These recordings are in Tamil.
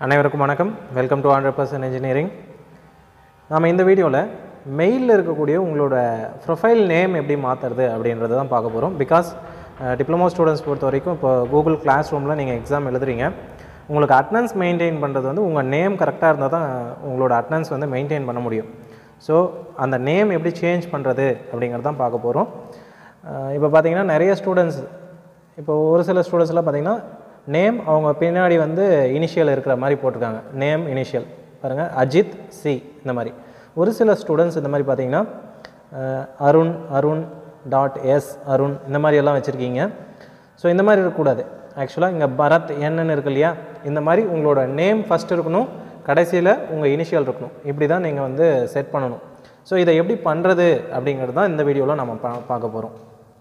அனைவருக்கும் வணக்கம் welcome to hundred percent engineering நாம் இந்த வீடியோவில் மெயிலில் இருக்கக்கூடிய உங்களோட ப்ரொஃபைல் நேம் எப்படி மாற்றுறது அப்படின்றத தான் பார்க்க போகிறோம் பிகாஸ் டிப்ளமோ ஸ்டூடெண்ட்ஸ் பொறுத்த வரைக்கும் இப்போ கூகுள் கிளாஸ் ரூமில் நீங்கள் எக்ஸாம் எழுதுறீங்க உங்களுக்கு அட்டனன்ஸ் மெயின்டைன் பண்ணுறது வந்து உங்கள் நேம் கரெக்டாக இருந்தால் தான் உங்களோட அட்டனன்ஸ் வந்து மெயின்டைன் பண்ண முடியும் ஸோ அந்த நேம் எப்படி சேஞ்ச் பண்ணுறது அப்படிங்கிறது தான் பார்க்க போகிறோம் இப்போ பார்த்தீங்கன்னா நிறைய ஸ்டூடெண்ட்ஸ் இப்போ ஒரு சில ஸ்டூடெண்ட்ஸ்லாம் பார்த்தீங்கன்னா நேம் அவங்க பின்னாடி வந்து இனிஷியல் இருக்கிற மாதிரி போட்டிருக்காங்க நேம் இனிஷியல் பாருங்கள் அஜித் சி இந்த மாதிரி ஒரு சில ஸ்டூடெண்ட்ஸ் இந்த மாதிரி பார்த்தீங்கன்னா ah, Arun Arun dot S Arun இந்த மாதிரி எல்லாம் வச்சுருக்கீங்க ஸோ இந்த மாதிரி இருக்கக்கூடாது ஆக்சுவலாக இங்கே பரத் என்னன்னு இருக்கு இல்லையா இந்த மாதிரி உங்களோட நேம் ஃபஸ்ட் இருக்கணும் கடைசியில் உங்கள் இனிஷியல் இருக்கணும் இப்படி தான் நீங்கள் வந்து செட் பண்ணணும் ஸோ இதை எப்படி பண்ணுறது அப்படிங்கிறது தான் இந்த வீடியோவில் நம்ம பா பார்க்க போகிறோம்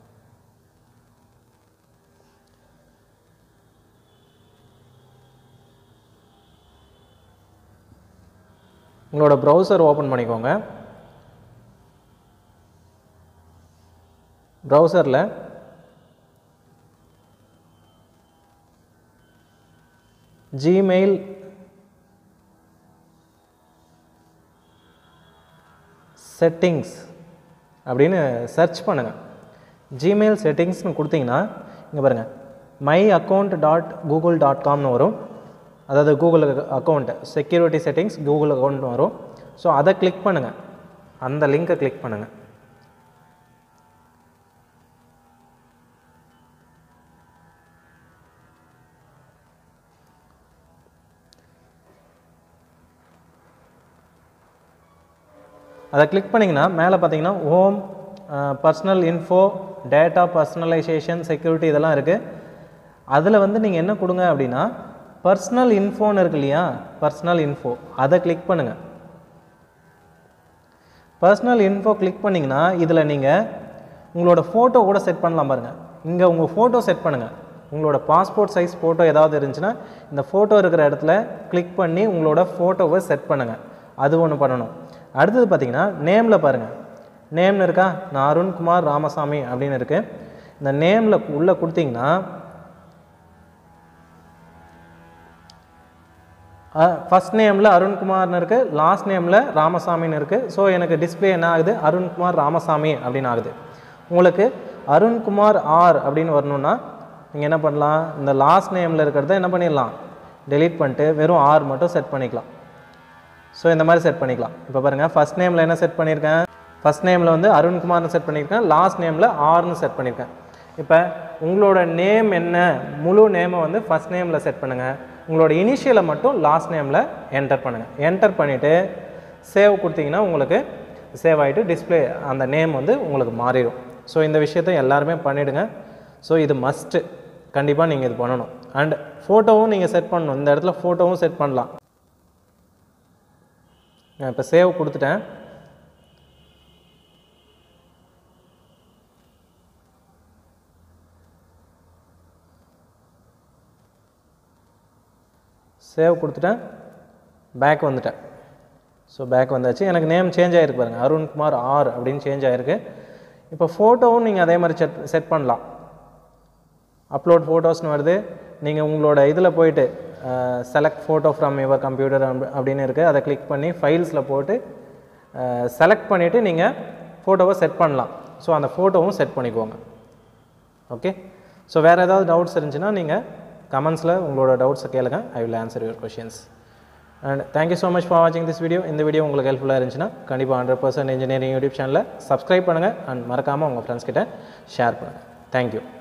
உங்களோட ப்ரௌசர் ஓப்பன் பண்ணிக்கோங்க ப்ரௌசரில் ஜிமெயில் செட்டிங்ஸ் அப்படின்னு சர்ச் பண்ணுங்கள் ஜிமெயில் செட்டிங்ஸ்னு கொடுத்தீங்கன்னா இங்கே பாருங்கள் my account dot Google dot காம்னு வரும் அதாவது Google account security settings Google அக்கௌண்ட்னு வரும் ஸோ அதை கிளிக் பண்ணுங்கள் அந்த லிங்கை கிளிக் பண்ணுங்கள் அதை கிளிக் பண்ணிங்கன்னா மேலே பார்த்தீங்கன்னா home personal info data personalisation security இதெல்லாம் இருக்குது அதில் வந்து நீங்கள் என்ன கொடுங்க அப்படின்னா பர்சனல் இன்ஃபோன்னு இருக்கு இல்லையா பர்சனல் இன்ஃபோ அதை கிளிக் பண்ணுங்கள் பர்சனல் இன்ஃபோ கிளிக் பண்ணிங்கன்னா இதில் நீங்கள் உங்களோட ஃபோட்டோ கூட செட் பண்ணலாம் பாருங்கள் இங்கே உங்கள் ஃபோட்டோ செட் பண்ணுங்கள் உங்களோட பாஸ்போர்ட் சைஸ் ஃபோட்டோ ஏதாவது இருந்துச்சுன்னா இந்த ஃபோட்டோ இருக்கிற இடத்துல கிளிக் பண்ணி உங்களோட ஃபோட்டோவை செட் பண்ணுங்கள் அது ஒன்று பண்ணணும் அடுத்தது பார்த்தீங்கன்னா நேமில் பாருங்கள் நேம்னு இருக்கா நான் அருண்குமார் ராமசாமி அப்படின்னு இருக்குது இந்த நேமில் உள்ளே கொடுத்தீங்கன்னா ஃபஸ்ட் நேமில் அருண்குமார்னு இருக்குது லாஸ்ட் நேமில் ராமசாமின்னு இருக்குது ஸோ எனக்கு டிஸ்ப்ளே என்ன ஆகுது அருண்குமார் ராமசாமி அப்படின்னு ஆகுது உங்களுக்கு அருண்குமார் ஆர் அப்படின்னு வரணும்னா நீங்கள் என்ன பண்ணலாம் இந்த லாஸ்ட் நேமில் இருக்கிறத என்ன பண்ணிடலாம் delete பண்ணிட்டு வெறும் ஆர் மட்டும் செட் பண்ணிக்கலாம் ஸோ இந்த மாதிரி செட் பண்ணிக்கலாம் இப்போ பாருங்கள் ஃபஸ்ட் நேமில் என்ன செட் பண்ணியிருக்கேன் ஃபஸ்ட் நேமில் வந்து அருண்குமார்னு செட் பண்ணியிருக்கேன் லாஸ்ட் நேமில் ஆர்னு செட் பண்ணியிருக்கேன் இப்போ உங்களோட நேம் என்ன முழு நேமை வந்து ஃபஸ்ட் நேமில் செட் பண்ணுங்கள் உங்களோட இனிஷியலை மட்டும் லாஸ்ட் நேமில் என்டர் பண்ணுங்கள் என்டர் பண்ணிவிட்டு சேவ் கொடுத்தீங்கன்னா உங்களுக்கு சேவ் ஆகிட்டு டிஸ்ப்ளே அந்த நேம் வந்து உங்களுக்கு மாறிடும் ஸோ இந்த விஷயத்தை எல்லாருமே பண்ணிவிடுங்க ஸோ இது மஸ்ட்டு கண்டிப்பாக நீங்கள் இது பண்ணணும் அண்ட் ஃபோட்டோவும் நீங்கள் செட் பண்ணணும் இந்த இடத்துல ஃபோட்டோவும் செட் பண்ணலாம் நான் இப்போ சேவ் கொடுத்துட்டேன் சேவ் கொடுத்துட்டேன் பேக் வந்துட்டேன் ஸோ பேக் வந்தாச்சு எனக்கு நேம் சேஞ்ச் ஆகிருக்கு பாருங்கள் அருண்குமார் ஆர் அப்படின்னு சேஞ்ச் ஆகிருக்கு இப்போ ஃபோட்டோவும் நீங்கள் அதே மாதிரி செட் செட் பண்ணலாம் அப்லோட் ஃபோட்டோஸ்னு வருது நீங்கள் உங்களோட இதில் போயிட்டு select photo from your computer அப்படின்னு இருக்குது அதை கிளிக் பண்ணி ஃபைல்ஸில் போட்டு செலக்ட் பண்ணிவிட்டு நீங்கள் ஃபோட்டோவை செட் பண்ணலாம் ஸோ அந்த ஃபோட்டோவும் செட் பண்ணிக்கோங்க ஓகே ஸோ வேறு ஏதாவது டவுட்ஸ் இருந்துச்சுன்னா நீங்கள் கமெண்ட்ஸில் உங்களோட டவுட்ஸை கேளுங்க I will answer your questions and thank you so much for வாட்சிங் திஸ் வீடியோ இந்த வீடியோ உங்களுக்கு ஹெல்ப்ஃபுல்லாக இருந்துச்சுன்னா கண்டிப்பாக ஹண்ட்ரட் பர்சன்ட் இன்ஜினியரிங் யூடியூப் சேனலை சப்ஸ்கிரைப் பண்ணுங்கள் அண்ட் மறக்காமல் உங்கள் ஃப்ரெண்ட்ஸ் கிட்ட ஷேர் பண்ணுங்கள் தேங்க்யூ